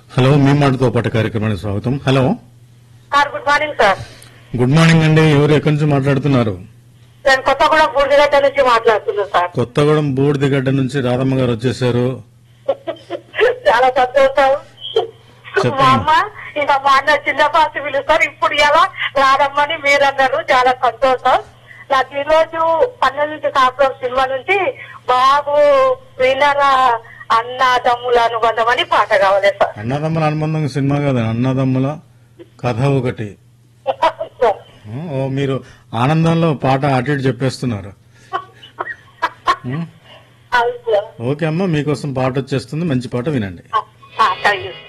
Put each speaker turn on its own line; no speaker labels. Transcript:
Hello మీ మాటతో పాటు కార్యక్రమానికి స్వాగతం hello
sir good morning sir
good morning అండి ఎవరు ఎక్కడి నుంచి మాట్లాడుతున్నారు
నేను కొత్తగూడెం బూడిగడ్డ నుంచి మాట్లాడుతున్నాను సార్
కొత్తగూడెం బూడిదిగడ్డ నుంచి రాధమ్మ గారు వచ్చేసారు
చాలా సంతోషం
చెప్పండి.
మా అమ్మ ఇంకా మా అన్న చిన్న పాసి పిలుస్తారు ఇప్పుడు ఎలా రాదమ్మని మీరు అన్నారు చాలా సంతోషం నాకు ఈ రోజు పన్నెండు కాపురం సినిమా నుంచి బాబు వినరా అన్నదమ్ముల అనుబంధం అని పాట కావాలి సార్
అన్నదమ్ముల అనుబంధం సినిమా కాదు అన్నదమ్ముల కథ ఒకటి ఓ మీరు ఆనందంలో పాట అటు ఇటు చెప్పేస్తున్నారు ఉం?
అవును సార్
ఓకే అమ్మ మీకోసం పాట వచ్చేస్తుంది మంచి పాట వినండి
థ్యాంక్ యూ